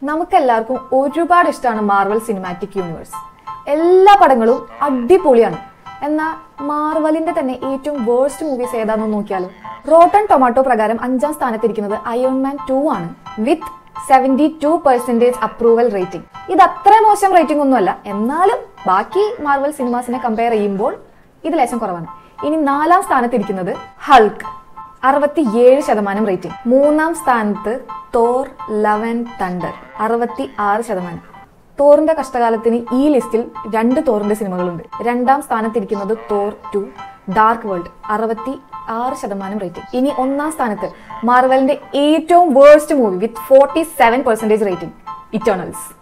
നമുക്കെല്ലാവർക്കും ഒരുപാട് ഇഷ്ടമാണ് മാർവൽ സിനിമാറ്റിക് യൂണിവേഴ്സ് എല്ലാ പടങ്ങളും അടിപൊളിയാണ് എന്നാൽ മാർവലിന്റെ തന്നെ ഏറ്റവും വേഴ്സ്റ്റ് മൂവീസ് ഏതാണെന്ന് നോക്കിയാലോ റോട്ടൺ ടൊമാറ്റോ പ്രകാരം അഞ്ചാം സ്ഥാനത്തിരിക്കുന്നത് അയോൺമാൻ ടു ആണ് with seventy two percentage approval rating ഇത് അത്ര മോശം റേറ്റിംഗ് ഒന്നുമല്ല എന്നാലും ബാക്കി മാർവൽ സിനിമാസിനെ കമ്പയർ ചെയ്യുമ്പോൾ ഇത് ലേശം കുറവാണ് ഇനി നാലാം സ്ഥാനത്തിരിക്കുന്നത് ഹൾക്ക് അറുപത്തിയേഴ് ശതമാനം റേറ്റിംഗ് മൂന്നാം സ്ഥാനത്ത് തോർ ലവൻ തണ്ടർ അറുപത്തി ആറ് ശതമാനം തോറിന്റെ കഷ്ടകാലത്തിന് ഈ ലിസ്റ്റിൽ രണ്ട് തോറിന്റെ സിനിമകളുണ്ട് രണ്ടാം സ്ഥാനത്തിരിക്കുന്നത് തോർ ടു ഡാർക്ക് വേൾഡ് അറുപത്തി ആറ് ശതമാനം റേറ്റിംഗ് ഇനി ഒന്നാം സ്ഥാനത്ത് മാർവലിന്റെ ഏറ്റവും worst movie with forty seven percentage rating Eternals